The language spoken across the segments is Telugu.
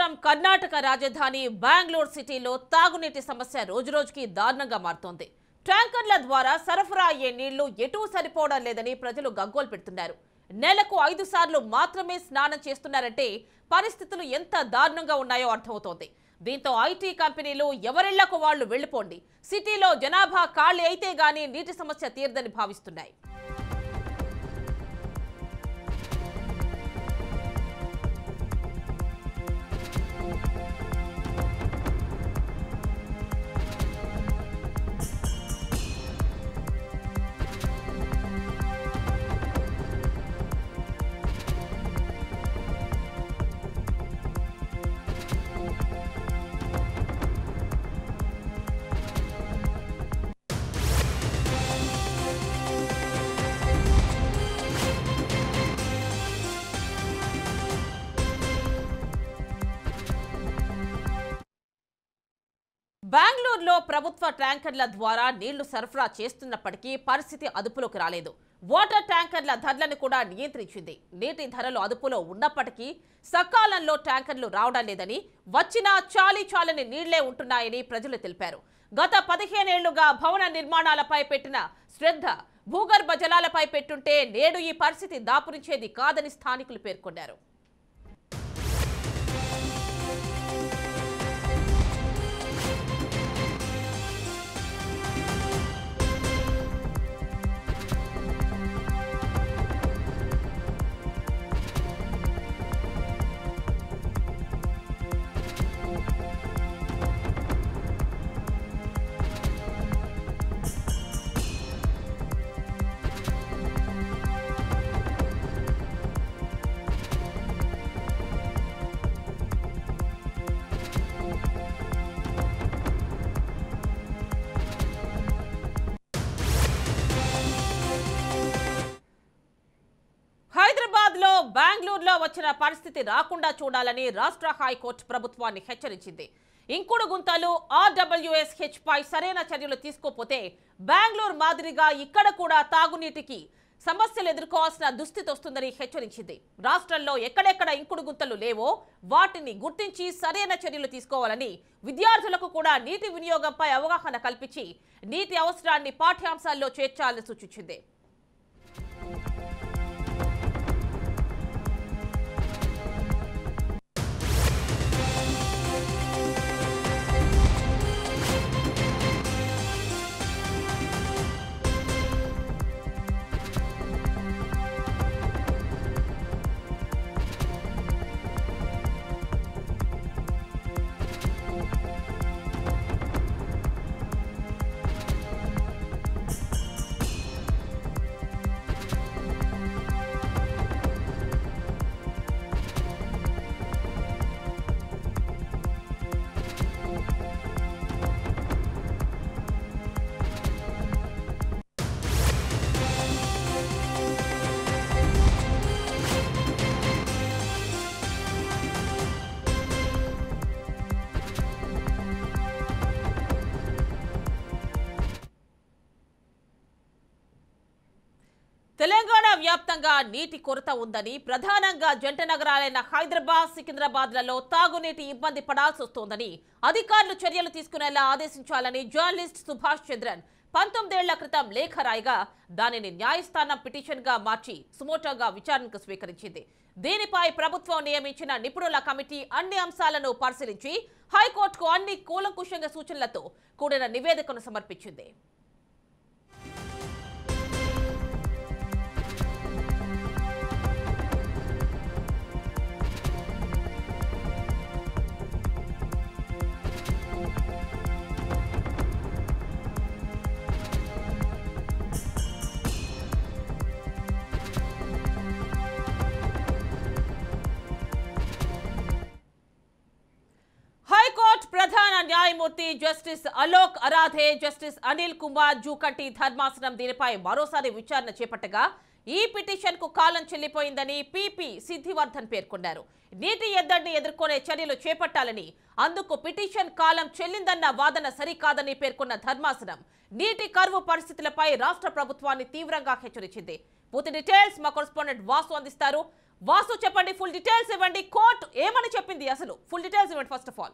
రాష్ట్రం కర్ణాటక రాజధాని బెంగళూరు సిటీలో తాగునీటి సమస్య రోజురోజుకి దారుణంగా మారుతోంది ట్యాంకర్ల ద్వారా సరఫరా అయ్యే నీళ్లు ఎటూ సరిపోవడం లేదని ప్రజలు గగ్గోలు పెడుతున్నారు నెలకు ఐదు సార్లు మాత్రమే స్నానం చేస్తున్నారంటే పరిస్థితులు ఎంత దారుణంగా ఉన్నాయో అర్థమవుతోంది దీంతో ఐటీ కంపెనీలు ఎవరిళ్లకు వాళ్లు వెళ్లిపోండి సిటీలో జనాభా ఖాళీ అయితే గానీ నీటి సమస్య తీరదని భావిస్తున్నాయి బెంగళూరులో ప్రభుత్వ ట్యాంకర్ల ద్వారా నీళ్లు సరఫరా చేస్తున్నప్పటికీ పరిస్థితి అదుపులోకి రాలేదు వాటర్ ట్యాంకర్ల ధరలను కూడా నియంత్రించింది నీటి ధరలు అదుపులో ఉన్నప్పటికీ సకాలంలో ట్యాంకర్లు రావడం లేదని వచ్చినా చాలీ చాలని నీళ్లే ఉంటున్నాయని ప్రజలు తెలిపారు గత పదిహేనేళ్లుగా భవన నిర్మాణాలపై పెట్టిన శ్రద్ధ భూగర్భ జలాలపై పెట్టుంటే నేడు ఈ పరిస్థితి దాపురించేది కాదని స్థానికులు పేర్కొన్నారు హైదరాబాద్ లో బెంగళూరులో వచ్చిన పరిస్థితి రాకుండా చూడాలని రాష్ట్ర హైకోర్టు ప్రభుత్వాన్ని హెచ్చరించింది ఇంకుడు గుంతలు ఆర్డబ్ల్యూఎస్ హెచ్ పై సరైన చర్యలు తీసుకోకపోతే బెంగళూరు మాదిరిగా ఇక్కడ కూడా తాగునీటికి సమస్యలు ఎదుర్కోవాల్సిన దుస్థితి వస్తుందని హెచ్చరించింది రాష్ట్రంలో ఎక్కడెక్కడ ఇంకుడు గుంతలు లేవో వాటిని గుర్తించి సరైన చర్యలు తీసుకోవాలని విద్యార్థులకు కూడా నీటి వినియోగంపై అవగాహన కల్పించి నీటి అవసరాన్ని పాఠ్యాంశాల్లో చేర్చాలని సూచించింది తెలంగాణ వ్యాప్తంగా నీటి కొరత ఉందని ప్రధానంగా జంట నగరాలైన హైదరాబాద్ సికింద్రాబాద్లలో తాగునీటి ఇబ్బంది పడాల్సి వస్తోందని అధికారులు చర్యలు తీసుకునేలా ఆదేశించాలని జర్నలిస్ట్ సుభాష్ చంద్రన్ పంతొమ్మిదేళ్ల క్రితం లేఖ రాయగా దానిని న్యాయస్థానం పిటిషన్ గా మార్చి సుమోటోగా విచారణకు స్వీకరించింది దీనిపై ప్రభుత్వం నియమించిన నిపుణుల కమిటీ అన్ని అంశాలను పరిశీలించి హైకోర్టుకు అన్ని కూలంకుషంగా సూచనలతో కూడిన నివేదికను సమర్పించింది హైకోర్టు ప్రధాన న్యాయమూర్తి జస్టిస్ అలోక్ అరాధే జస్టిస్ అనిల్ కుమార్ జూకంటి ధర్మాసనం దీనిపై మరోసారి విచారణ చేపట్టగా ఈ పిటిషన్ కు కాలం చెల్లిపోయిందని పిపి సిద్ధివర్ధన్ పేర్కొన్నారు నీటి ఎద్దడిని ఎదుర్కొనే చర్యలు చేపట్టాలని అందుకు పిటిషన్ కాలం చెల్లిందన్న వాదన సరికాదని పేర్కొన్న ధర్మాసనం నీటి కరువు పరిస్థితులపై రాష్ట్ర ప్రభుత్వాన్ని తీవ్రంగా హెచ్చరించింది పూర్తి డీటెయిల్స్ మా కొరెస్పాండెంట్ వాసు అందిస్తారు వాసు చెప్పండి ఫుల్ డీటెయిల్స్ ఇవ్వండి కోర్టు ఏమని చెప్పింది అసలు ఫుల్ డీటెయిల్స్ ఇవ్వండి ఫస్ట్ ఆఫ్ ఆల్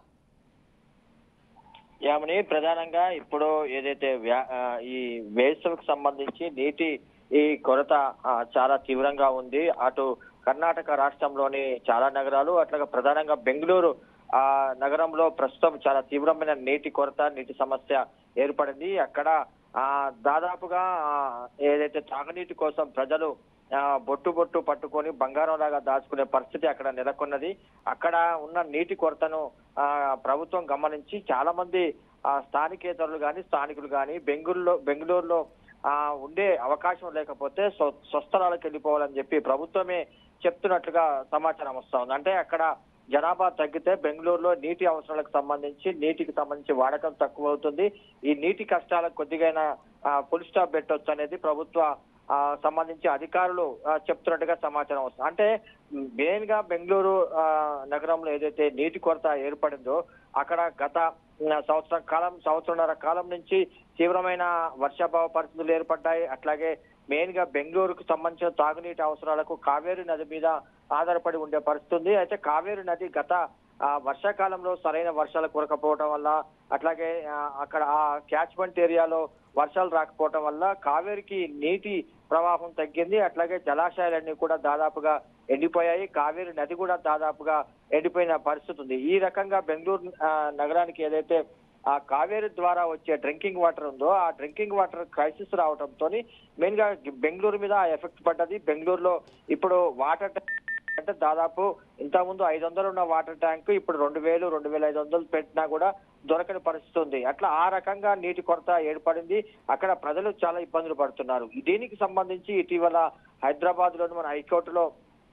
యామని ప్రధానంగా ఇప్పుడు ఏదైతే వ్యా- ఆ, ఈ వేసవికి సంబంధించి నీటి ఈ కొరత ఆ, చాలా తీవ్రంగా ఉంది అటు కర్ణాటక రాష్ట్రంలోని చాలా నగరాలు అట్లాగే ప్రధానంగా బెంగళూరు ఆ నగరంలో ప్రస్తుతం చాలా తీవ్రమైన నీటి కొరత నీటి సమస్య ఏర్పడింది అక్కడ ఆ దాదాపుగా ఆ, ఏదైతే తాగునీటి కోసం ప్రజలు ఆ, బొట్టు బొట్టు పట్టుకొని బంగారం లాగా దాచుకునే పరిస్థితి అక్కడ నెలకొన్నది అక్కడ ఉన్న నీటి కొరతను ఆ, ప్రభుత్వం గమనించి చాలా మంది ఆ, స్థానికేతరులు కానీ స్థానికులు కానీ బెంగళూరులో బెంగళూరులో ఆ, ఉండే అవకాశం లేకపోతే స్వ- స్వస్థలాలకు వెళ్ళిపోవాలని చెప్పి ప్రభుత్వమే చెప్తున్నట్లుగా సమాచారం వస్తా ఉంది అంటే అక్కడ జనాభా తగ్గితే బెంగళూరులో నీటి అవసరాలకు సంబంధించి నీటికి సంబంధించి వాడకం తక్కువ అవుతుంది ఈ నీటి కష్టాలకు కొద్దిగైనా ఫుల్ స్టాప్ పెట్టొచ్చు అనేది ప్రభుత్వ ఆ, సంబంధించి అధికారులు ఆ, చెప్తున్నట్టుగా సమాచారం వస్తుంది అంటే మెయిన్ గా బెంగళూరు ఆ, నగరంలో ఏదైతే నీటి కొరత ఏర్పడిందో అక్కడ గత ఆ, సంవత్సరం కాలం సంవత్సరంన్నర కాలం నుంచి తీవ్రమైన వర్షాభావ పరిస్థితులు ఏర్పడ్డాయి అట్లాగే మెయిన్ గా బెంగళూరుకు సంబంధించిన తాగునీటి అవసరాలకు కావేరి నది మీద ఆధారపడి ఉండే పరిస్థితి ఉంది అయితే కావేరి నది గత ఆ, వర్షాకాలంలో సరైన వర్షాలు కురకపోవడం వల్ల అట్లాగే ఆ, అక్కడ ఆ క్యాచ్మెంట్ ఏరియాలో వర్షాలు రాకపోవడం వల్ల కావేరికి నీటి ప్రవాహం తగ్గింది అట్లాగే జలాశయాలన్నీ కూడా దాదాపుగా ఎండిపోయాయి కావేరి నది కూడా దాదాపుగా ఎండిపోయిన పరిస్థితి ఉంది ఈ రకంగా బెంగళూరు ఆ, నగరానికి ఏదైతే ఆ కావేరి ద్వారా వచ్చే డ్రింకింగ్ వాటర్ ఉందో ఆ డ్రింకింగ్ వాటర్ క్రైసిస్ రావడంతో మెయిన్ గా బెంగళూరు మీద ఆ ఎఫెక్ట్ పడ్డది బెంగళూరులో ఇప్పుడు వాటర్ అంటే దాదాపు ఇంతకుముందు ఐదు వందలు ఉన్న వాటర్ ట్యాంక్ ఇప్పుడు రెండు వేలు రెండు వేల ఐదు వందలు పెట్టినా కూడా దొరకని పరిస్థితి ఉంది అట్లా ఆ రకంగా నీటి కొరత ఏర్పడింది అక్కడ ప్రజలు చాలా ఇబ్బందులు పడుతున్నారు దీనికి సంబంధించి ఇటీవల హైదరాబాద్ లోని మన హైకోర్టులో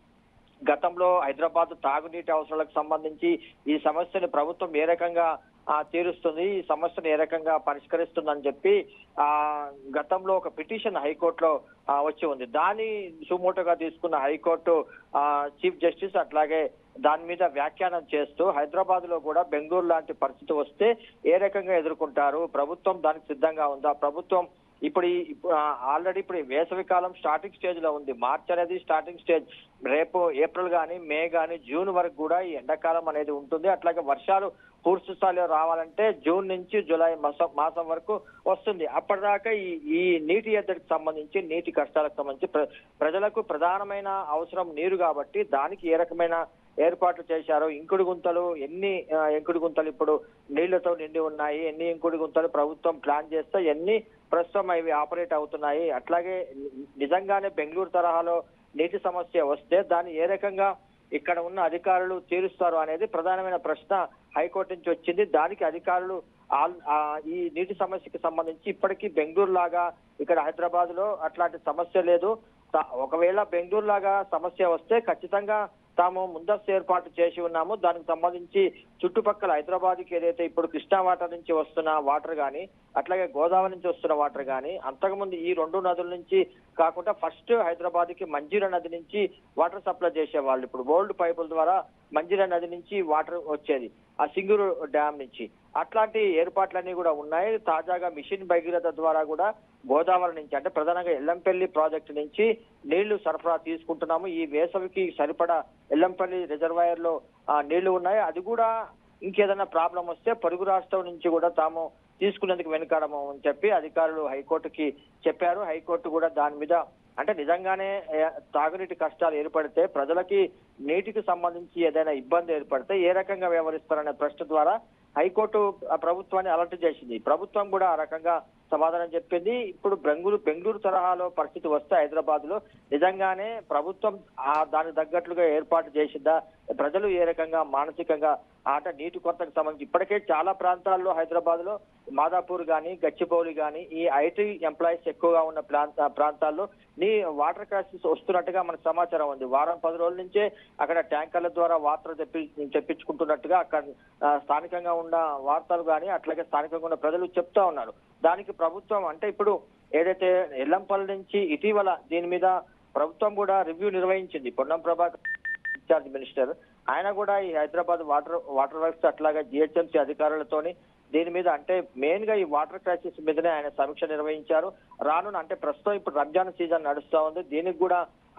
గతంలో హైదరాబాద్ తాగునీటి అవసరాలకు సంబంధించి ఈ సమస్యని ప్రభుత్వం ఏ రకంగా ఆ, తీరుస్తుంది ఈ సమస్యను ఏ రకంగా పరిష్కరిస్తుందని చెప్పి ఆ గతంలో ఒక పిటిషన్ హైకోర్టులో ఆ, వచ్చి ఉంది దాన్ని సుమోటోగా తీసుకున్న హైకోర్టు ఆ, చీఫ్ జస్టిస్ అట్లాగే దాని మీద వ్యాఖ్యానం చేస్తూ హైదరాబాద్ లో కూడా బెంగళూరు లాంటి పరిస్థితి వస్తే ఏ రకంగా ఎదుర్కొంటారు ప్రభుత్వం దానికి సిద్ధంగా ఉందా ప్రభుత్వం ఇప్పుడు ఈ ఆల్రెడీ ఇప్పుడు ఈ వేసవి కాలం స్టార్టింగ్ స్టేజ్ లో ఉంది మార్చ్ అనేది స్టార్టింగ్ స్టేజ్ రేపు ఏప్రిల్ గాని మే గాని జూన్ వరకు కూడా ఈ ఎండాకాలం అనేది ఉంటుంది అట్లాగే వర్షాలు పూర్తి స్థాయిలో రావాలంటే జూన్ నుంచి జూలై మాసం మాసం వరకు వస్తుంది అప్పటిదాకా ఈ ఈ నీటి ఎద్దడికి సంబంధించి నీటి కష్టాలకు సంబంధించి ప్ర- ప్రజలకు ప్రధానమైన అవసరం నీరు కాబట్టి దానికి ఏ రకమైన ఏర్పాట్లు చేశారు ఇంకుడు గుంతలు ఎన్ని ఆ, ఇంకుడు గుంతలు ఇప్పుడు నీళ్లతో నిండి ఉన్నాయి ఎన్ని ఇంకుడు గుంతలు ప్రభుత్వం ప్లాన్ చేస్తే ఎన్ని ప్రస్తుతం ఇవి ఆపరేట్ అవుతున్నాయి అట్లాగే ని- నిజంగానే బెంగళూరు తరహాలో నీటి సమస్య వస్తే దాన్ని ఏ రకంగా ఇక్కడ ఉన్న అధికారులు తీరుస్తారు అనేది ప్రధానమైన ప్రశ్న హైకోర్టు నుంచి వచ్చింది దానికి అధికారులు ఆల్- ఆ, ఈ నీటి సమస్యకి సంబంధించి ఇప్పటికీ బెంగళూరు లాగా ఇక్కడ హైదరాబాద్ లో అట్లాంటి సమస్య లేదు త- ఒకవేళ బెంగళూరు లాగా సమస్య వస్తే ఖచ్చితంగా తాము ముందస్తు ఏర్పాటు చేసి ఉన్నాము దానికి సంబంధించి చుట్టుపక్కల హైదరాబాద్ కి ఏదైతే ఇప్పుడు కృష్ణా వాటర్ నుంచి వస్తున్న వాటర్ గాని అట్లాగే గోదావరి నుంచి వస్తున్న వాటర్ గాని అంతకుముందు ఈ రెండు నదుల నుంచి కాకుండా ఫస్ట్ హైదరాబాద్ కి మంజీరా నది నుంచి వాటర్ సప్లై చేసేవాళ్ళు ఇప్పుడు ఓల్డ్ పైపుల ద్వారా మంజీరా నది నుంచి వాటర్ వచ్చేది ఆ సింగూరు డ్యామ్ నుంచి అట్లాంటి ఏర్పాట్లన్నీ కూడా ఉన్నాయి తాజాగా మిషన్ భగీరథ ద్వారా కూడా గోదావరి నుంచి అంటే ప్రధానంగా ఎల్లంపల్లి ప్రాజెక్టు నుంచి నీళ్లు సరఫరా తీసుకుంటున్నాము ఈ వేసవికి సరిపడా ఎల్లంపల్లి రిజర్వాయర్ లో ఆ, నీళ్లు ఉన్నాయి అది కూడా ఇంకేదైనా ప్రాబ్లం వస్తే పొరుగు రాష్ట్రం నుంచి కూడా తాము తీసుకునేందుకు వెనుకాడము అని చెప్పి అధికారులు హైకోర్టుకి చెప్పారు హైకోర్టు కూడా దాని మీద అంటే నిజంగానే ఏ, తాగునీటి కష్టాలు ఏర్పడితే ప్రజలకి నీటికి సంబంధించి ఏదైనా ఇబ్బంది ఏర్పడితే ఏ రకంగా వ్యవహరిస్తారనే ప్రశ్న ద్వారా హైకోర్టు ఆ ప్రభుత్వాన్ని అలర్ట్ చేసింది ప్రభుత్వం కూడా ఆ రకంగా సమాధానం చెప్పింది ఇప్పుడు బెంగళూరు బెంగళూరు తరహాలో పరిస్థితి వస్తే హైదరాబాద్ లో నిజంగానే ప్రభుత్వం ఆ దానికి తగ్గట్లుగా ఏర్పాటు చేసిందా ప్రజలు ఏ రకంగా మానసికంగా ఆట నీటి కొరతకు సంబంధించి ఇప్పటికే చాలా ప్రాంతాల్లో హైదరాబాద్ లో మాదాపూర్ గాని గచ్చిబౌలి గాని ఈ ఐటీ ఎంప్లాయీస్ ఎక్కువగా ఉన్న ప్రాంత ప్రాంతాల్లో నీ వాటర్ క్రైసిస్ వస్తున్నట్టుగా మనకు సమాచారం ఉంది వారం పది రోజుల నుంచే అక్కడ ట్యాంకర్ల ద్వారా వాటర్ తెప్పి తెప్పించుకుంటున్నట్టుగా అక్కడ ఆ, స్థానికంగా ఉన్న వార్తలు కానీ అట్లాగే స్థానికంగా ఉన్న ప్రజలు చెప్తా ఉన్నారు దానికి ప్రభుత్వం అంటే ఇప్పుడు ఏదైతే ఎల్లంపల్లి నుంచి ఇటీవల దీని మీద ప్రభుత్వం కూడా రివ్యూ నిర్వహించింది పొన్నం ప్రభాకర్ ఇన్ఛార్జ్ మినిస్టర్ ఆయన కూడా ఈ హైదరాబాద్ వాటర్ వాటర్ వర్క్స్ అట్లాగే జిహెచ్ఎంసీ అధికారులతోని దీని మీద అంటే మెయిన్ గా ఈ వాటర్ క్రైసిస్ మీదనే ఆయన సమీక్ష నిర్వహించారు రానున్న అంటే ప్రస్తుతం ఇప్పుడు రంజాన్ సీజన్ నడుస్తా ఉంది దీనికి కూడా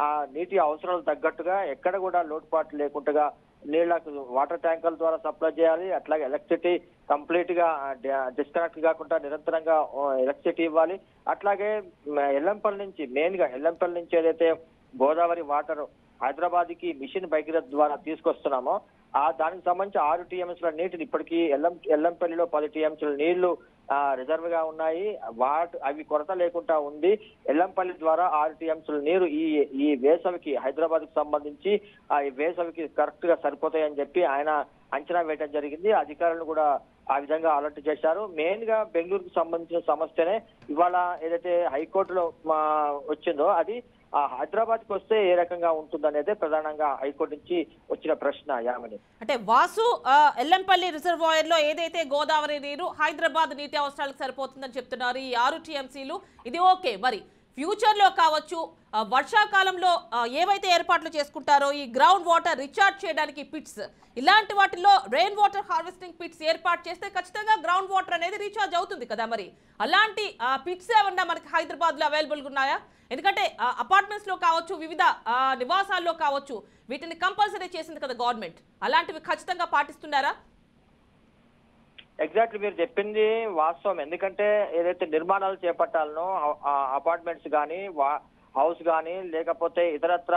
ఆ నీటి అవసరాలు తగ్గట్టుగా ఎక్కడ కూడా లోటుపాట్లు లేకుండా నీళ్లకు వాటర్ ట్యాంకర్ల ద్వారా సప్లై చేయాలి అట్లాగే ఎలక్ట్రిసిటీ కంప్లీట్ గా డిస్కనెక్ట్ కాకుండా నిరంతరంగా ఎలక్ట్రిసిటీ ఇవ్వాలి అట్లాగే మ, ఎల్లంపల్లి నుంచి మెయిన్ గా ఎల్లంపల్లి నుంచి ఏదైతే గోదావరి వాటర్ హైదరాబాద్ కి మిషన్ భగీరథ ద్వారా తీసుకొస్తున్నామో ఆ దానికి సంబంధించి ఆరు టీఎంసీల నీటిని ఇప్పటికీ ఎల్లం ఎల్లంపల్లిలో పది టీఎంసీల నీళ్లు రిజర్వ్ గా ఉన్నాయి వాటి అవి కొరత లేకుండా ఉంది ఎల్లంపల్లి ద్వారా ఆరు టీఎంసీల నీరు ఈ ఈ వేసవికి హైదరాబాద్ కి సంబంధించి ఆ ఈ వేసవికి కరెక్ట్ గా సరిపోతాయని చెప్పి ఆయన అంచనా వేయడం జరిగింది అధికారులను కూడా ఆ విధంగా అలర్ట్ చేశారు మెయిన్ గా బెంగళూరుకు సంబంధించిన సమస్యనే ఇవాళ ఏదైతే హైకోర్టులో మా, వచ్చిందో అది ఆ హైదరాబాద్ కి వస్తే ఏ రకంగా ఉంటుందనేదే ప్రధానంగా హైకోర్టు నుంచి వచ్చిన ప్రశ్న యామిని అంటే వాసు ఆ, ఎల్లంపల్లి రిజర్వాయర్ లో ఏదైతే గోదావరి నీరు హైదరాబాద్ నీటి అవసరాలకు సరిపోతుందని చెప్తున్నారు ఈ ఆరు టీఎంసీలు ఇది ఓకే మరి ఫ్యూచర్ లో కావచ్చు ఆ, వర్షాకాలంలో ఆ, ఏవైతే ఏర్పాట్లు చేసుకుంటారో ఈ గ్రౌండ్ వాటర్ రీఛార్జ్ చేయడానికి పిట్స్ ఇలాంటి వాటిల్లో రెయిన్ వాటర్ హార్వెస్టింగ్ పిట్స్ ఏర్పాటు చేస్తే ఖచ్చితంగా గ్రౌండ్ వాటర్ అనేది రీఛార్జ్ అవుతుంది కదా మరి అలాంటి పిట్స్ ఏమన్నా మనకి హైదరాబాద్ లో అవైలబుల్ ఉన్నాయా ఎందుకంటే అపార్ట్మెంట్స్ లో కావచ్చు వివిధ ఆ, నివాసాల్లో కావచ్చు వీటిని కంపల్సరీ చేసింది కదా గవర్నమెంట్ అలాంటివి ఖచ్చితంగా పాటిస్తున్నారా ఎగ్జాక్ట్లీ మీరు చెప్పింది వాస్తవం ఎందుకంటే ఏదైతే నిర్మాణాలు చేపట్టాలనో అపార్ట్మెంట్స్ కానీ హౌస్ కానీ లేకపోతే ఇతరత్ర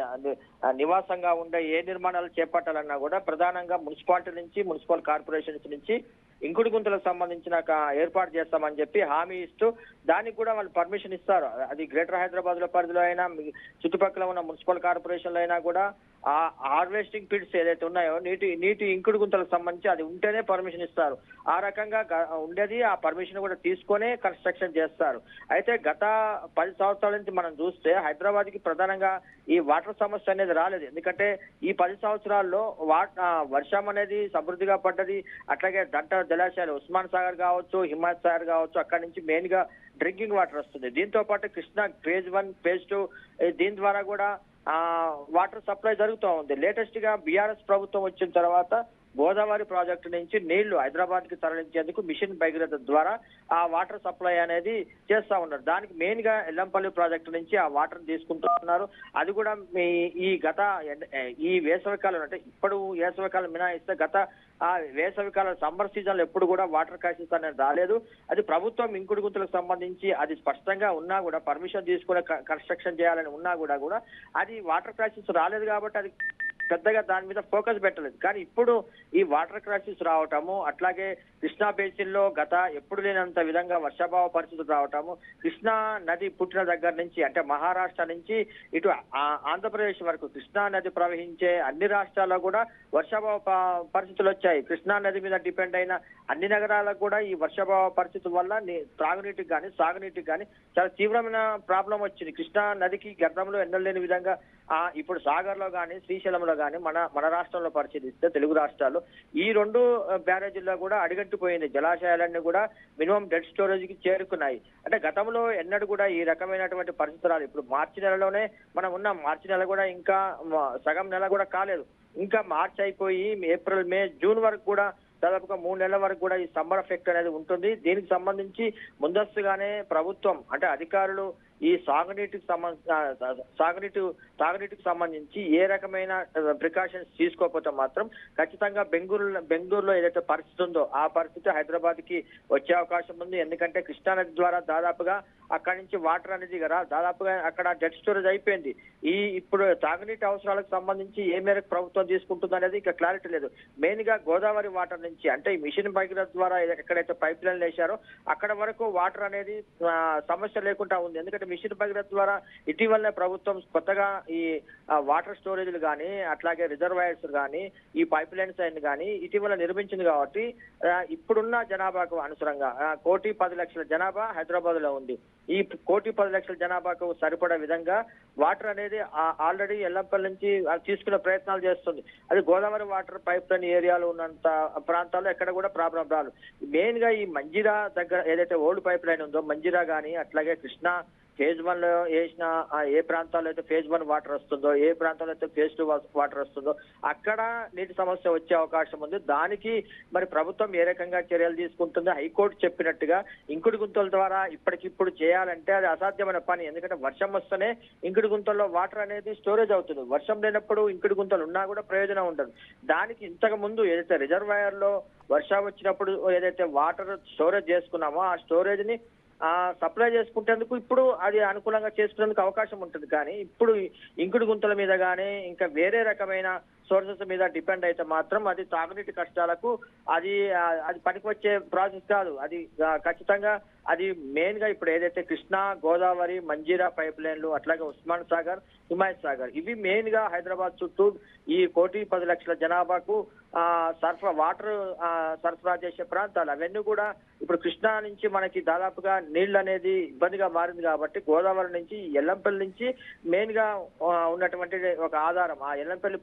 ఆ, నివాసంగా ఉండే ఏ నిర్మాణాలు చేపట్టాలన్నా కూడా ప్రధానంగా మున్సిపాలిటీ నుంచి మున్సిపల్ కార్పొరేషన్స్ నుంచి ఇంకుడు గుంతలకు సంబంధించిన ఒక ఏర్పాటు చేస్తామని చెప్పి హామీ ఇస్తూ దానికి కూడా వాళ్ళు పర్మిషన్ ఇస్తారు అది గ్రేటర్ హైదరాబాద్ లో పరిధిలో అయినా మీ చుట్టుపక్కల ఉన్న మున్సిపల్ కార్పొరేషన్లో అయినా కూడా ఆ హార్వెస్టింగ్ పిట్స్ ఏదైతే ఉన్నాయో నీటి నీటి ఇంకుడు గుంతలకు సంబంధించి అది ఉంటేనే పర్మిషన్ ఇస్తారు ఆ రకంగా గ- ఉండేది ఆ పర్మిషన్ కూడా తీసుకొనే కన్స్ట్రక్షన్ చేస్తారు అయితే గత పది సంవత్సరాల నుంచి మనం చూస్తే హైదరాబాద్ కి ప్రధానంగా ఈ వాటర్ సమస్య అనేది రాలేదు ఎందుకంటే ఈ పది సంవత్సరాల్లో వాట్ ఆ, వర్షం అనేది సమృద్ధిగా పడ్డది అట్లాగే దంట జలాశయాలు ఉస్మాన్ సాగర్ కావచ్చు హిమాయత్ సాగర్ కావచ్చు అక్కడి నుంచి మెయిన్ గా డ్రింకింగ్ వాటర్ వస్తుంది దీంతో పాటు Krishna phase one phase two దీని ద్వారా కూడా ఆ వాటర్ సప్లై జరుగుతూ ఉంది లేటెస్ట్ గా బీఆర్ఎస్ ప్రభుత్వం వచ్చిన తర్వాత గోదావరి ప్రాజెక్టు నుంచి నీళ్లు హైదరాబాద్ కి తరలించేందుకు మిషన్ భగీరథ ద్వారా ఆ వాటర్ సప్లై అనేది చేస్తా ఉన్నారు దానికి మెయిన్ గా ఎల్లంపల్లి ప్రాజెక్టు నుంచి ఆ వాటర్ తీసుకుంటున్నారు అది కూడా మీ ఈ గత ఎండ- ఈ వేసవికాలం అంటే ఇప్పుడు వేసవికాలం మినహాయిస్తే గత ఆ వేసవికాలం సమ్మర్ సీజన్ లో ఎప్పుడు కూడా వాటర్ క్రైసిస్ అనేది రాలేదు అది ప్రభుత్వం ఇంకుడు గుంతలకు సంబంధించి అది స్పష్టంగా ఉన్నా కూడా పర్మిషన్ తీసుకుని కన్స్ట్రక్షన్ చేయాలని ఉన్నా కూడా కూడా అది వాటర్ క్రైసిస్ రాలేదు కాబట్టి అది పెద్దగా దాని మీద ఫోకస్ పెట్టలేదు కానీ ఇప్పుడు ఈ వాటర్ క్రైసిస్ రావటము అట్లాగే కృష్ణా బేసిన్ లో గత ఎప్పుడు లేనంత విధంగా వర్షాభావ పరిస్థితులు రావటము కృష్ణా నది పుట్టిన దగ్గర నుంచి అంటే మహారాష్ట్ర నుంచి ఇటు ఆ- ఆంధ్రప్రదేశ్ వరకు కృష్ణా నది ప్రవహించే అన్ని రాష్ట్రాల్లో కూడా వర్షాభావ ప- పరిస్థితులు వచ్చాయి కృష్ణా నది మీద డిపెండ్ అయిన అన్ని నగరాలకు కూడా ఈ వర్షాభావ పరిస్థితుల వల్ల నీ- త్రాగునీటికి కానీ సాగునీటికి కానీ చాలా తీవ్రమైన ప్రాబ్లం వచ్చింది కృష్ణా నదికి గతంలో ఎన్నలేని విధంగా ఆ ఇప్పుడు సాగర్ లో కానీ శ్రీశైలంలో కానీ మన మన రాష్ట్రంలో పరిశీలిస్తే తెలుగు రాష్ట్రాలు ఈ రెండు ఆ, బ్యారేజీల్లో కూడా అడిగట్టిపోయింది జలాశయాలన్నీ కూడా మినిమం డెడ్ స్టోరేజ్ కి చేరుకున్నాయి అంటే గతంలో ఎన్నడూ కూడా ఈ రకమైనటువంటి పరిస్థితులు ఇప్పుడు మార్చి నెలలోనే మనం ఉన్నాం మార్చి నెల కూడా ఇంకా మ- సగం నెల కూడా కాలేదు ఇంకా మార్చి అయిపోయి ఏప్రిల్ మే జూన్ వరకు కూడా దాదాపుగా మూడు నెలల వరకు కూడా ఈ సమ్మర్ ఎఫెక్ట్ అనేది ఉంటుంది దీనికి సంబంధించి ముందస్తుగానే ప్రభుత్వం అంటే అధికారులు ఈ సాగునీటికి సంబంధించి సాగునీటి తాగునీటికి సంబంధించి ఏ రకమైన ప్రికాషన్స్ తీసుకోకపోతే మాత్రం ఖచ్చితంగా బెంగళూరు బెంగళూరులో ఏదైతే పరిస్థితి ఉందో ఆ పరిస్థితి హైదరాబాద్ కి వచ్చే అవకాశం ఉంది ఎందుకంటే కృష్ణానది ద్వారా దాదాపుగా అక్కడి నుంచి వాటర్ అనేది కదా దాదాపుగా అక్కడ డెడ్ స్టోరేజ్ అయిపోయింది ఈ ఇప్పుడు తాగునీటి అవసరాలకు సంబంధించి ఏ మేరకు ప్రభుత్వం తీసుకుంటుంది అనేది ఇంకా క్లారిటీ లేదు మెయిన్ గా గోదావరి వాటర్ నుంచి అంటే ఈ మిషన్ భగీరథ ద్వారా ఎక్కడైతే పైప్ లైన్ వేశారో అక్కడ వరకు వాటర్ అనేది ఆ, సమస్య లేకుండా ఉంది ఎందుకంటే మిషన్ భగీరథ ద్వారా ఇటీవలనే ప్రభుత్వం కొత్తగా ఈ ఆ, వాటర్ స్టోరేజ్లు కానీ అట్లాగే రిజర్వాయర్స్ కానీ ఈ పైప్ లైన్స్ అయిన కానీ ఇటీవల నిర్మించింది కాబట్టి ఆ, ఇప్పుడున్న జనాభాకు అనుసరంగా ఆ, కోటి పది లక్షల జనాభా హైదరాబాద్ లో ఉంది ఈ కోటి పది లక్షల జనాభాకు సరిపడే విధంగా వాటర్ అనేది ఆల్రెడీ ఎల్లంపల్లి నుంచి ఆ, తీసుకునే ప్రయత్నాలు చేస్తుంది అది గోదావరి వాటర్ పైప్ లైన్ ఏరియాలో ఉన్నంత ప్రాంతాల్లో ఎక్కడ కూడా ప్రాబ్లం రాదు మెయిన్ గా ఈ మంజిరా దగ్గర ఏదైతే ఓల్డ్ పైప్ లైన్ ఉందో మంజిరా గానీ అట్లాగే కృష్ణా ఫేజ్ వన్ లో వేసిన ఆ ఏ ప్రాంతాల్లో అయితే ఫేజ్ వన్ వాటర్ వస్తుందో ఏ ప్రాంతాల్లో అయితే ఫేజ్ టూ వాటర్ వస్తుందో అక్కడ నీటి సమస్య వచ్చే అవకాశం ఉంది దానికి మరి ప్రభుత్వం ఏ రకంగా చర్యలు తీసుకుంటుందో హైకోర్టు చెప్పినట్టుగా ఇంకుడు గుంతల ద్వారా ఇప్పటికిప్పుడు చేయాలంటే అది అసాధ్యమైన పని ఎందుకంటే వర్షం వస్తేనే ఇంకుడు గుంతల్లో వాటర్ అనేది స్టోరేజ్ అవుతుంది వర్షం లేనప్పుడు ఇంకుడు గుంతలు ఉన్నా కూడా ప్రయోజనం ఉండదు దానికి ఇంతకు ముందు ఏదైతే రిజర్వాయర్ లో వర్షం వచ్చినప్పుడు ఏదైతే వాటర్ స్టోరేజ్ చేసుకున్నామో ఆ స్టోరేజ్ ని ఆ సప్లై చేసుకుంటేందుకు ఇప్పుడు అది అనుకూలంగా చేసుకునేందుకు అవకాశం ఉంటుంది కానీ ఇప్పుడు ఇంకుడు గుంతల మీద కానీ ఇంకా వేరే రకమైన సోర్సెస్ మీద డిపెండ్ అయితే మాత్రం అది తాగునీటి కష్టాలకు అది ఆ, అది పనికి వచ్చే ప్రాసెస్ కాదు అది ఆ, ఖచ్చితంగా అది మెయిన్ గా ఇప్పుడు ఏదైతే కృష్ణా గోదావరి మంజీరా పైప్ లైన్లు అట్లాగే ఉస్మాన్ సాగర్ హిమాయత్ సాగర్ ఇవి మెయిన్ గా హైదరాబాద్ చుట్టూ ఈ కోటి పది లక్షల జనాభాకు ఆ సరఫరా వాటర్ ఆ, సరఫరా చేసే ప్రాంతాలు అవన్నీ కూడా ఇప్పుడు కృష్ణా నుంచి మనకి దాదాపుగా నీళ్లు అనేది ఇబ్బందిగా మారింది కాబట్టి గోదావరి నుంచి ఎల్లంపల్లి నుంచి మెయిన్ గా ఆ, ఉన్నటువంటి ఒక ఆధారం ఆ ఎల్లంపల్లి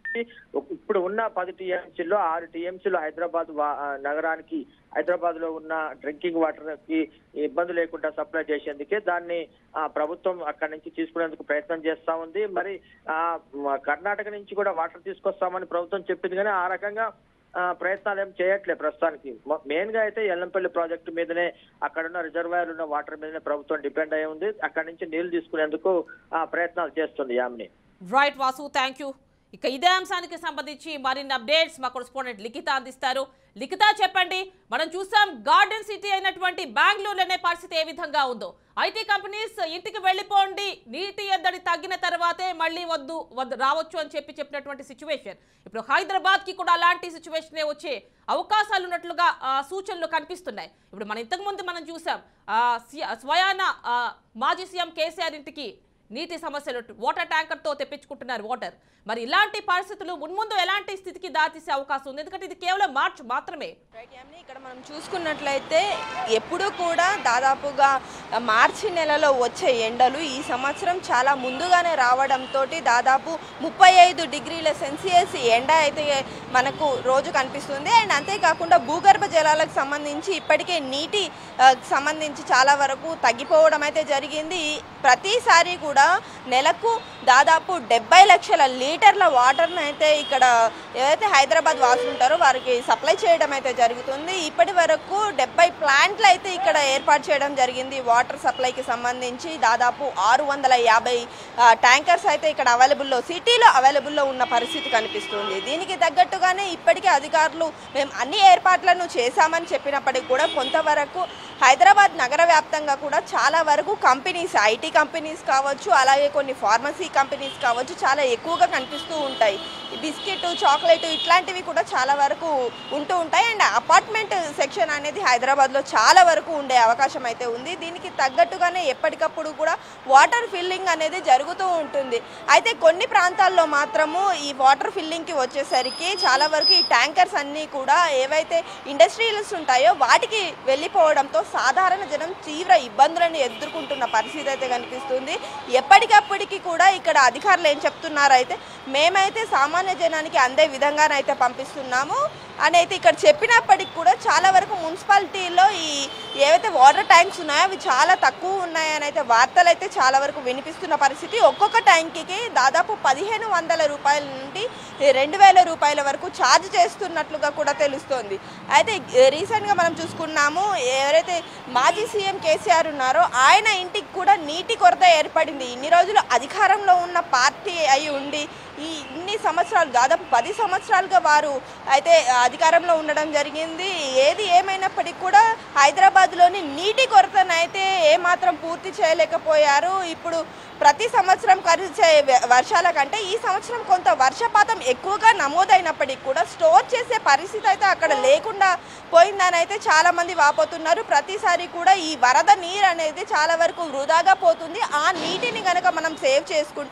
ఇప్పుడు ఉన్న పది టీఎంసీలో ఆరు టీఎంసీలు హైదరాబాద్ వా- ఆ, నగరానికి హైదరాబాద్ లో ఉన్న డ్రింకింగ్ వాటర్ కి ఇబ్బంది లేకుండా సప్లై చేసేందుకే దాన్ని ఆ, ప్రభుత్వం అక్కడి నుంచి తీసుకునేందుకు ప్రయత్నం చేస్తా ఉంది మరి ఆ మ- కర్ణాటక నుంచి కూడా వాటర్ తీసుకొస్తామని ప్రభుత్వం చెప్పింది కానీ ఆ రకంగా ఆ, ప్రయత్నాలు ఏం చేయట్లేదు ప్రస్తుతానికి మెయిన్ గా అయితే ఎల్లంపల్లి ప్రాజెక్టు మీదనే అక్కడ ఉన్న రిజర్వాయర్ ఉన్న వాటర్ మీదనే ప్రభుత్వం డిపెండ్ అయి ఉంది అక్కడి నుంచి నీళ్లు తీసుకునేందుకు ఆ, ప్రయత్నాలు చేస్తుంది Yamini right Vasu thank you ఇక ఇదే అంశానికి సంబంధించి మరిన్ని అప్డేట్స్ మా కొరస్పాండెంట్ లిఖిత అందిస్తారు లిఖిత చెప్పండి మనం చూసాం గార్డెన్ సిటీ అయినటువంటి బెంగళూరులోనే పరిస్థితి ఏ విధంగా ఉందో ఐటీ కంపెనీస్ ఇంటికి వెళ్ళిపోండి నీటి ఎద్దడి తగ్గిన తర్వాతే మళ్ళీ వద్దు వద్దు రావచ్చు అని చెప్పి చెప్పినటువంటి సిచ్యువేషన్ ఇప్పుడు హైదరాబాద్ కి కూడా అలాంటి సిచ్యువేషనే వచ్చే అవకాశాలు ఉన్నట్లుగా ఆ, సూచనలు కనిపిస్తున్నాయి ఇప్పుడు మన ఇంతకు ముందు మనం చూసాం ఆ, సి- స్వయాన ఆ, మాజీ సీఎం కేసీఆర్ ఇంటికి నీటి సమస్యలు వాటర్ ట్యాంకర్ తో తెప్పించుకుంటున్నారు వాటర్ మరి ఇలాంటి పరిస్థితులు మున్ముందు ఎలాంటి స్థితికి దారితీసే అవకాశం ఉంది ఎందుకంటే ఇది కేవలం మార్చ్ మాత్రమే రైట్ యామిని, ఇక్కడ మనం చూసుకున్నట్లయితే ఎప్పుడూ కూడా దాదాపుగా మార్చి నెలలో వచ్చే ఎండలు ఈ సంవత్సరం చాలా ముందుగానే రావడంతో దాదాపు ముప్పై ఐదు డిగ్రీల సెల్సియస్ ఎండ అయితే మనకు రోజు కనిపిస్తుంది అండ్ అంతేకాకుండా భూగర్భ జలాలకు సంబంధించి ఇప్పటికే నీటి ఆ, సంబంధించి చాలా వరకు తగ్గిపోవడం అయితే జరిగింది ప్రతిసారి కూడా నెలకు దాదాపు డెబ్బై లక్షల లీటర్ల వాటర్ను అయితే ఇక్కడ ఏదైతే హైదరాబాద్ వాసులు ఉంటారో వారికి సప్లై చేయడం అయితే జరుగుతుంది ఇప్పటి వరకు డెబ్బై ప్లాంట్లు అయితే ఇక్కడ ఏర్పాటు చేయడం జరిగింది వాటర్ సప్లైకి సంబంధించి దాదాపు ఆరు వందల యాభై ట్యాంకర్స్ అయితే ఇక్కడ అవైలబుల్లో సిటీలో అవైలబుల్లో ఉన్న పరిస్థితి కనిపిస్తుంది దీనికి తగ్గట్టుగానే ఇప్పటికే అధికారులు మేము అన్ని ఏర్పాట్లను చేశామని చెప్పినప్పటికీ కూడా కొంతవరకు హైదరాబాద్ నగర వ్యాప్తంగా కూడా చాలా వరకు కంపెనీస్ ఐటీ కంపెనీస్ కావచ్చు అలాగే కొన్ని ఫార్మసీ కంపెనీస్ కావచ్చు చాలా ఎక్కువగా కనిపిస్తూ ఉంటాయి ఈ బిస్కెట్ చాక్లెట్ ఇట్లాంటివి కూడా చాలా వరకు ఉంటూ ఉంటాయి అండ్ అపార్ట్మెంట్ సెక్షన్ అనేది హైదరాబాద్లో చాలా వరకు ఉండే అవకాశం అయితే ఉంది దీనికి తగ్గట్టుగానే ఎప్పటికప్పుడు కూడా వాటర్ ఫిల్లింగ్ అనేది జరుగుతూ ఉంటుంది అయితే కొన్ని ప్రాంతాల్లో మాత్రము ఈ వాటర్ ఫిల్లింగ్కి వచ్చేసరికి చాలా వరకు ఈ ట్యాంకర్స్ అన్నీ కూడా ఏవైతే ఇండస్ట్రియల్స్ ఉంటాయో వాటికి వెళ్ళిపోవడంతో సాధారణ జనం తీవ్ర ఇబ్బందులను ఎదుర్కొంటున్న పరిస్థితి అయితే కనిపిస్తుంది ఎప్పటికప్పటికి కూడా ఇక్కడ అధికారులు ఏం చెప్తున్నారు అయితే మేమైతే సామాన్య జనానికి అందే విధంగానైతే పంపిస్తున్నాము అని అయితే ఇక్కడ చెప్పినప్పటికి కూడా చాలా వరకు మున్సిపాలిటీలో ఈ ఏవైతే వాటర్ ట్యాంక్స్ ఉన్నాయో అవి చాలా తక్కువ ఉన్నాయని అయితే వార్తలు అయితే చాలా వరకు వినిపిస్తున్న పరిస్థితి ఒక్కొక్క ట్యాంక్కి దాదాపు పదిహేను వందల రూపాయల నుండి రెండు వేల రూపాయల వరకు ఛార్జ్ చేస్తున్నట్లుగా కూడా తెలుస్తోంది అయితే రీసెంట్గా మనం చూసుకున్నాము ఎవరైతే మాజీ సీఎం కేసీఆర్ ఉన్నారో ఆయన ఇంటికి కూడా నీటి కొరత ఏర్పడింది ఇన్ని రోజులు అధికారంలో ఉన్న పార్టీ అయి ఉండి ఈ ఇన్ని సంవత్సరాలు దాదాపు పది సంవత్సరాలుగా వారు అయితే అధికారంలో ఉండడం జరిగింది ఏది ఏమైనప్పటికీ కూడా హైదరాబాద్లోని నీటి కొరతనైతే ఏమాత్రం పూర్తి చేయలేకపోయారు ఇప్పుడు ప్రతి సంవత్సరం కురిసే వ- వర్షాల కంటే ఈ సంవత్సరం కొంత వర్షపాతం ఎక్కువగా నమోదైనప్పటికీ కూడా స్టోర్ చేసే పరిస్థితి అయితే అక్కడ లేకుండా పోయిందని అయితే చాలా మంది వాపోతున్నారు ప్రతిసారి కూడా ఈ వరద నీరు అనేది చాలా వరకు వృధాగా పోతుంది ఆ నీటిని కనుక మనం సేవ్ చేసుకుంటే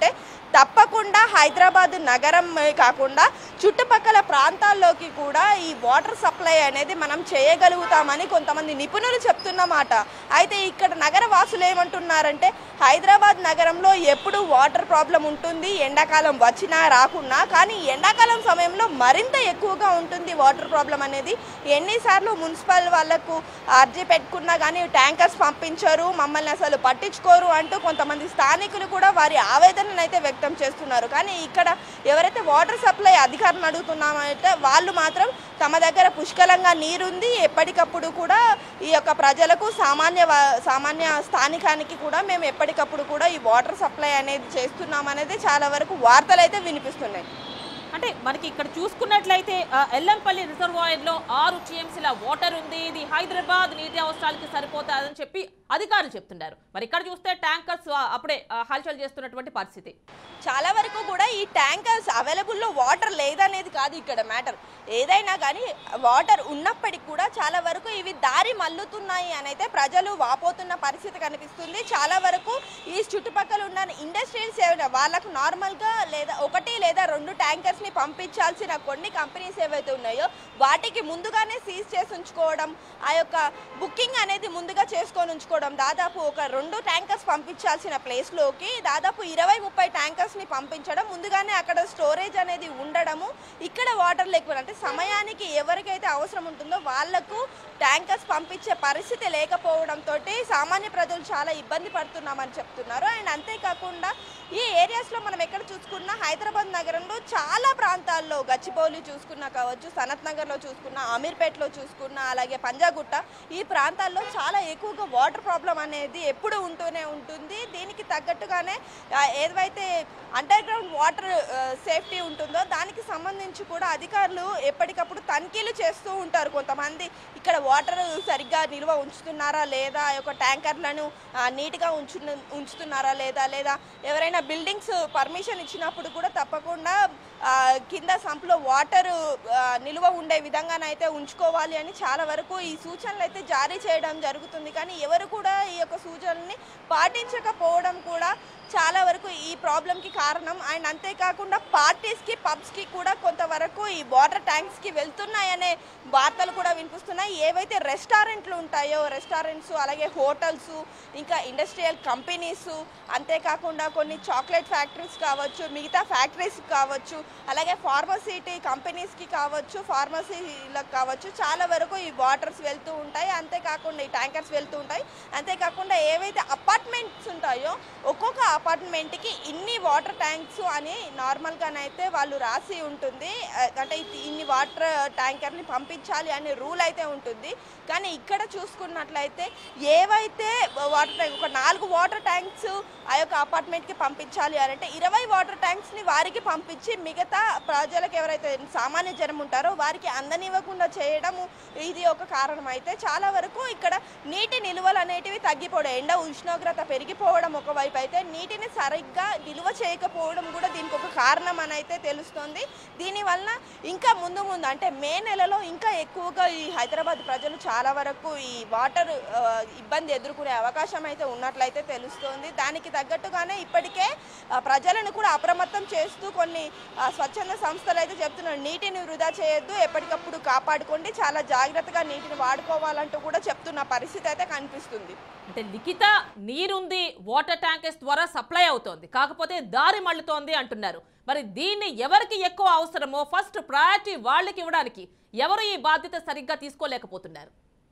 తప్పకుండా హైదరాబాద్ నగరం కాకుండా చుట్టుపక్కల ప్రాంతాల్లోకి కూడా ఈ వాటర్ సప్లై అనేది మనం చేయగలుగుతామని కొంతమంది నిపుణులు చెప్తున్నమాట అయితే ఇక్కడ నగర వాసులు ఏమంటున్నారంటే హైదరాబాద్ నగరంలో ఎప్పుడు వాటర్ ప్రాబ్లం ఉంటుంది ఎండాకాలం వచ్చినా రాకున్నా కానీ ఎండాకాలం సమయంలో మరింత ఎక్కువగా ఉంటుంది వాటర్ ప్రాబ్లం అనేది ఎన్నిసార్లు మున్సిపల్ వాళ్ళకు అర్జీ పెట్టుకున్నా కానీ ట్యాంకర్స్ పంపించరు మమ్మల్ని అసలు పట్టించుకోరు అంటూ కొంతమంది స్థానికులు కూడా వారి ఆవేదనను అయితే వ్యక్తం చేస్తున్నారు కానీ ఇక్కడ ఎవరైతే వాటర్ సప్లై అధికారులను అడుగుతున్నామంటే వాళ్ళు మాత్రం తమ దగ్గర పుష్కలంగా నీరుంది ఎప్పటికప్పుడు కూడా ఈ యొక్క ప్రజలకు సామాన్య వా- సామాన్య స్థానికానికి కూడా మేము ఎప్పటికప్పుడు కూడా ఈ వాటర్ సప్లై అనేది చేస్తున్నాం అనేది చాలా వరకు వార్తలు అయితే వినిపిస్తున్నాయి అంటే మనకి ఇక్కడ చూసుకున్నట్లయితే ఆ, ఎల్లంపల్లి రిజర్వాయర్ లో ఆరు టీఎంసీల వాటర్ ఉంది ఇది హైదరాబాద్ నీటి అవసరాలకి సరిపోతాదని చెప్పి అధికారులు చెప్తున్నారు మరి ఇక్కడ చూస్తే ట్యాంకర్స్ ఆ, అప్పుడే ఆ, హల్చల్ చేస్తున్నటువంటి పరిస్థితి చాలా వరకు కూడా ఈ ట్యాంకర్స్ అవైలబుల్లో వాటర్ లేదనేది కాదు ఇక్కడ మ్యాటర్ ఏదైనా కానీ వాటర్ ఉన్నప్పటికీ కూడా చాలా వరకు ఇవి దారి మల్లుతున్నాయి అని అయితే ప్రజలు వాపోతున్న పరిస్థితి కనిపిస్తుంది చాలా వరకు ఈ చుట్టుపక్కల ఉన్న ఇండస్ట్రియల్స్ ఏమైనా వాళ్ళకు నార్మల్గా లేదా ఒకటి లేదా రెండు ట్యాంకర్స్ని పంపించాల్సిన కొన్ని కంపెనీస్ ఏవైతే ఉన్నాయో వాటికి ముందుగానే సీజ్ చేసి ఉంచుకోవడం ఆ యొక్క బుకింగ్ అనేది ముందుగా చేసుకొని ఉంచుకోవడం దాదాపు ఒక రెండు ట్యాంకర్స్ పంపించాల్సిన ప్లేస్లోకి దాదాపు ఇరవై ముప్పై ట్యాంకర్స్ని పంపించడం ముందుగానే అక్కడ స్టోరేజ్ అనేది ఉండడము ఇక్కడ వాటర్ లేకపోవడం అంటే సమయానికి ఎవరికైతే అవసరం ఉంటుందో వాళ్లకు ట్యాంకర్స్ పంపించే పరిస్థితి లేకపోవడంతో సామాన్య ప్రజలు చాలా ఇబ్బంది పడుతున్నామని చెప్తున్నారు అండ్ అంతేకాకుండా ఈ ఏరియాస్లో మనం ఎక్కడ చూసుకున్నా హైదరాబాద్ నగరంలో చాలా ప్రాంతాల్లో గచ్చిబౌలి చూసుకున్నా కావచ్చు సనత్ నగర్లో చూసుకున్నా అమీర్పేటలో చూసుకున్నా అలాగే పంజాగుట్ట ఈ ప్రాంతాల్లో చాలా ఎక్కువగా వాటర్ ప్రాబ్లం అనేది ఎప్పుడు ఉంటూనే ఉంటుంది దీనికి తగ్గట్టుగానే ఆ, ఏదైతే అండర్ గ్రౌండ్ వాటర్ సేఫ్టీ ఉంటుందో దానికి సంబంధించి కూడా అధికారులు ఎప్పటికప్పుడు తనిఖీలు చేస్తూ ఉంటారు కొంతమంది ఇక్కడ వాటర్ సరిగ్గా నిల్వ ఉంచుతున్నారా లేదా ఆ యొక్క ట్యాంకర్లను ఆ, నీట్గా ఉంచు ఉంచుతున్నారా లేదా లేదా ఎవరైనా బిల్డింగ్స్ పర్మిషన్ ఇచ్చినప్పుడు కూడా తప్పకుండా ఆ, కింద సంపులో వాటర్ నిల్వ ఉండే విధంగానైతే ఉంచుకోవాలి అని చాలా వరకు ఈ సూచనలు అయితే జారీ చేయడం జరుగుతుంది కానీ ఎవరు కూడా ఈ యొక్క సూచనల్ని పాటించకపోవడం కూడా చాలా వరకు ఈ ప్రాబ్లంకి కారణం అండ్ అంతేకాకుండా పార్టీస్కి పబ్స్కి కూడా కొంతవరకు ఈ వాటర్ ట్యాంక్స్కి వెళ్తున్నాయనే వార్తలు కూడా వినిపిస్తున్నాయి ఏవైతే రెస్టారెంట్లు ఉంటాయో రెస్టారెంట్స్ అలాగే హోటల్స్ ఇంకా ఇండస్ట్రియల్ కంపెనీస్ అంతేకాకుండా కొన్ని చాక్లెట్ ఫ్యాక్టరీస్ కావచ్చు మిగతా ఫ్యాక్టరీస్ కావచ్చు అలాగే ఫార్మసిటీ కంపెనీస్కి కావచ్చు ఫార్మసీలకు కావచ్చు చాలా వరకు ఈ వాటర్స్ వెళ్తూ ఉంటాయి అంతేకాకుండా ఈ ట్యాంకర్స్ వెళ్తూ ఉంటాయి అంతేకాకుండా ఏవైతే అపార్ట్మెంట్స్ ఉంటాయో ఒక్కొక్క అపార్ట్మెంట్కి ఇన్ని వాటర్ ట్యాంక్స్ అని నార్మల్గానైతే వాళ్ళు రాసి ఉంటుంది ఆ, అంటే ఇది ఇన్ని వాటర్ ట్యాంకర్ని పంపించాలి అనే రూల్ అయితే ఉంటుంది కానీ ఇక్కడ చూసుకున్నట్లయితే ఏవైతే వాటర్ ట్యాంక్ ఒక నాలుగు వాటర్ ట్యాంక్స్ ఆ యొక్క అపార్ట్మెంట్కి పంపించాలి అని అంటే ఇరవై వాటర్ ట్యాంక్స్ని వారికి పంపించి మిగతా ప్రజలకు ఎవరైతే సామాన్య జనం ఉంటారో వారికి అందనివ్వకుండా చేయడము ఇది ఒక కారణం అయితే చాలా వరకు ఇక్కడ నీటి నిల్వలు అనేటివి తగ్గిపోవడం ఎండ ఉష్ణోగ్రత పెరిగిపోవడం ఒకవైపు అయితే నీటిని సరిగ్గా నిల్వ చేయకపోవడం కూడా దీనికి ఒక కారణం అని అయితే తెలుస్తుంది దీనివల్ల ఇంకా ముందు ముందు అంటే మే నెలలో ఇంకా ఎక్కువగా ఈ హైదరాబాద్ ప్రజలు చాలా వరకు ఈ వాటర్ ఆ, ఇబ్బంది ఎదుర్కొనే అవకాశం అయితే ఉన్నట్లయితే తెలుస్తోంది దానికి తగ్గట్టుగానే ఇప్పటికే ఆ, ప్రజలను కూడా అప్రమత్తం చేస్తూ కొన్ని ఆ, స్వచ్ఛంద సంస్థలు అయితే చెప్తున్నారు నీటిని వృధా చేయొద్దు ఎప్పటికప్పుడు కాపాడుకోండి చాలా జాగ్రత్తగా నీటిని వాడుకోవాలంటూ కూడా చెప్తున్న పరిస్థితి అయితే కనిపిస్తుంది అంటే లిఖిత నీరుంది వాటర్ ట్యాంకర్స్ ద్వారా సప్లై అవుతోంది కాకపోతే దారి మళ్ళుతోంది అంటున్నారు మరి దీన్ని ఎవరికి ఎక్కువ అవసరమో ఫస్ట్ ప్రయారిటీ వాళ్ళకి ఇవ్వడానికి ఎవరు ఈ బాధ్యత సరిగ్గా తీసుకోలేకపోతున్నారు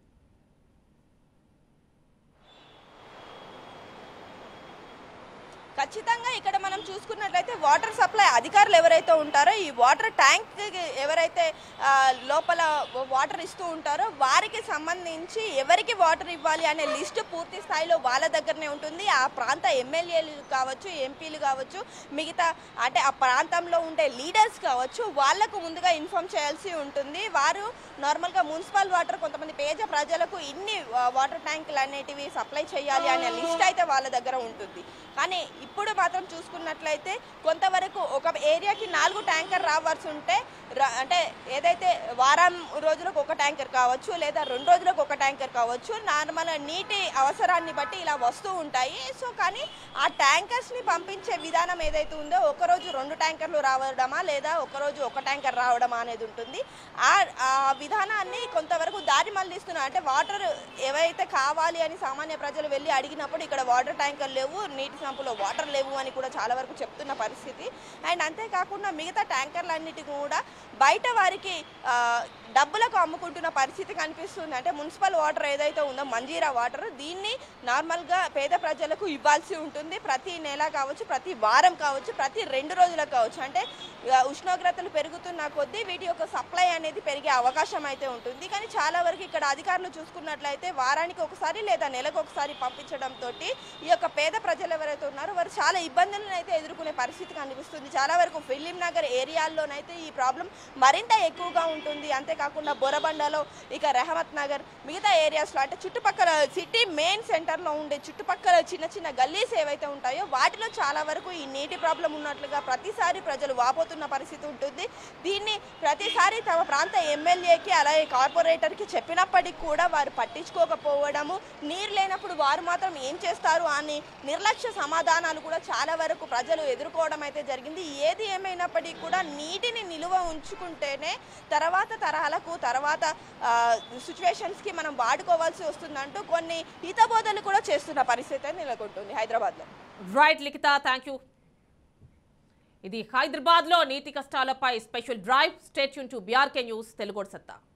ఖచ్చితంగా ఇక్కడ మనం చూసుకున్నట్లయితే వాటర్ సప్లై అధికారులు ఎవరైతే ఉంటారో ఈ వాటర్ ట్యాంక్ ఎవరైతే ఆ, లోపల వాటర్ ఇస్తూ ఉంటారో వారికి సంబంధించి ఎవరికి వాటర్ ఇవ్వాలి అనే లిస్టు పూర్తి స్థాయిలో వాళ్ళ దగ్గరనే ఉంటుంది ఆ ప్రాంత ఎమ్మెల్యేలు కావచ్చు ఎంపీలు కావచ్చు మిగతా అంటే ఆ ప్రాంతంలో ఉండే లీడర్స్ కావచ్చు వాళ్ళకు ముందుగా ఇన్ఫామ్ చేయాల్సి ఉంటుంది వారు నార్మల్గా మున్సిపల్ వాటర్ కొంతమంది పేద ప్రజలకు ఇన్ని ఆ, వాటర్ ట్యాంకులు అనేటివి సప్లై చేయాలి అనే లిస్ట్ అయితే వాళ్ళ దగ్గర ఉంటుంది కానీ ఇప్పుడు మాత్రం చూసుకున్నట్లయితే కొంతవరకు ఒక ఏరియాకి నాలుగు ట్యాంకర్ రావాల్సి ఉంటే ర- అంటే ఏదైతే వారం రోజులకు ఒక ట్యాంకర్ కావచ్చు లేదా రెండు రోజులకు ఒక ట్యాంకర్ కావచ్చు నార్మల్ నీటి అవసరాన్ని బట్టి ఇలా వస్తూ ఉంటాయి సో కానీ ఆ ట్యాంకర్స్ని పంపించే విధానం ఏదైతే ఉందో ఒక రోజు రెండు ట్యాంకర్లు రావడమా లేదా ఒక రోజు ఒక ట్యాంకర్ రావడమా అనేది ఉంటుంది ఆ ఆ విధానాన్ని కొంతవరకు దారి మళ్ళిస్తున్నారు అంటే వాటర్ ఏవైతే కావాలి అని సామాన్య ప్రజలు వెళ్ళి అడిగినప్పుడు ఇక్కడ వాటర్ ట్యాంకర్ లేవు నీటి సంపులో వాటర్ లేవు అని కూడా చాలా వరకు చెప్తున్న పరిస్థితి అండ్ అంతేకాకుండా మిగతా ట్యాంకర్లన్నిటి కూడా బయట వారికి ఆ, డబ్బులకు అమ్ముకుంటున్న పరిస్థితి కనిపిస్తుంది అంటే మున్సిపల్ వాటర్ ఏదైతే ఉందో మంజీరా వాటర్ దీన్ని నార్మల్గా పేద ప్రజలకు ఇవ్వాల్సి ఉంటుంది ప్రతి నెల కావచ్చు ప్రతి వారం కావచ్చు ప్రతి రెండు రోజులకు కావచ్చు అంటే ఆ, ఉష్ణోగ్రతలు పెరుగుతున్న కొద్దీ వీటి యొక్క సప్లై అనేది పెరిగే అవకాశం అయితే ఉంటుంది కానీ చాలా వరకు ఇక్కడ అధికారులు చూసుకున్నట్లయితే వారానికి ఒకసారి లేదా నెలకు ఒకసారి పంపించడంతో ఈ యొక్క పేద ప్రజలు ఎవరైతే ఉన్నారో వారు చాలా ఇబ్బందులను అయితే ఎదుర్కొనే పరిస్థితి కనిపిస్తుంది చాలా వరకు ఫిలిం నగర్ ఏరియాల్లోనైతే ఈ ప్రాబ్లం మరింత ఎక్కువగా ఉంటుంది అంతేకాకుండా బొరబండలో ఇక రెహమత్ నగర్ మిగతా ఏరియాస్లో అంటే చుట్టుపక్కల సిటీ మెయిన్ సెంటర్లో ఉండే చుట్టుపక్కల చిన్న చిన్న గల్లీస్ ఏవైతే ఉంటాయో వాటిలో చాలా వరకు ఈ నీటి ప్రాబ్లం ఉన్నట్లుగా ప్రతిసారి ప్రజలు వాపోతున్న పరిస్థితి ఉంటుంది దీన్ని ప్రతిసారి తమ ప్రాంత ఎమ్మెల్యేకి అలాగే కార్పొరేటర్కి చెప్పినప్పటికీ కూడా వారు పట్టించుకోకపోవడము నీరు లేనప్పుడు వారు మాత్రం ఏం చేస్తారు అని నిర్లక్ష్య సమాధానాలు కూడా చాలా వరకు ప్రజలు ఎదుర్కోవడం అయితే జరిగింది ఏది ఏమైనప్పటికీ కూడా నీటిని నిలువ ఉంచుకుంటేనే తర్వాత తరాలకు తర్వాత సిచ్యువేషన్స్కి మనం వాడుకోవాల్సి వస్తుందంటూ కొన్ని హితబోధలు కూడా చేస్తున్న పరిస్థితి అయితే నెలకొంటుంది హైదరాబాద్లో రైట్ లిఖిత థ్యాంక్ యూ ఇది హైదరాబాద్ లో నీటి కష్టాలపై special drive stay tuned to BRK news తెలుగోడు సత్తా